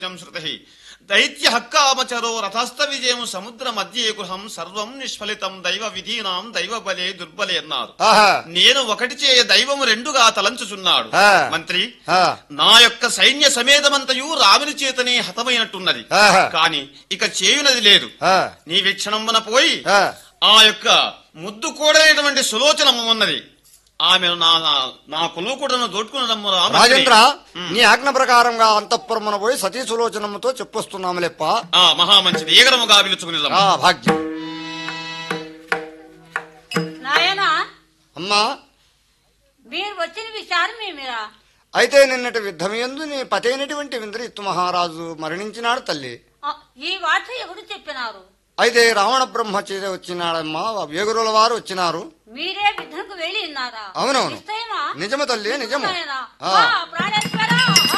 శృతి దైత్య హక్కామచరో రథస్థ విజయం సముద్ర మధ్యే గృహం సర్వం నిష్ఫలితం దైవ విధీనాం దైవ బలే దుర్బలే అన్నారు ఆహా నేను ఒకటి చేయ దైవము రెండుగా తలంచుచున్నాడు ఆ. మంత్రి ఆ. నా యొక్క సైన్య సమేతమంతయు రాముని చేతనే హతమైనట్టున్నది ఆహా. కాని ఇక చేయునది లేదు ఆ, నీ వీక్షణమున పోయి ఆ. ఆ యొక్క ముద్దు కూడైనటువంటి సులోచనము ఉన్నది ఆమెను నా నా- నా కులుకుడను దోట్టుకున్న రాజేంద్ర నీ ఆజ్ఞ ప్రకారంగా అంతఃపురమున పోయి సతీ సులోచనముతో చెప్పొస్తున్నాము లేప్ప ఆ మహామంచిది ఏగరముగా పిలుచుకుని ఆ భాగ్యం నాయనా అమ్మా మీరు వచ్చిన విషయాన్ని మేమిరా అయితే నిన్నటి యుద్ధమయందు నీ పతైనటువంటి వింద్రజిత్తు మహారాజు మరణించినాడు తల్లి ఆ, ఈ వార్త ఎవరు చెప్పినారు అయితే రావణ బ్రహ్మ చేత వచ్చినాడమ్మా వేగురుల వారు వచ్చినారు మీరే యుద్ధంకు వెళ్ళి ఉన్నారా అవునవును. నిశ్చయమా? నిజము తల్లి నిజము నాయనా. ఆ. ఆ, ప్రాణేశ్వరా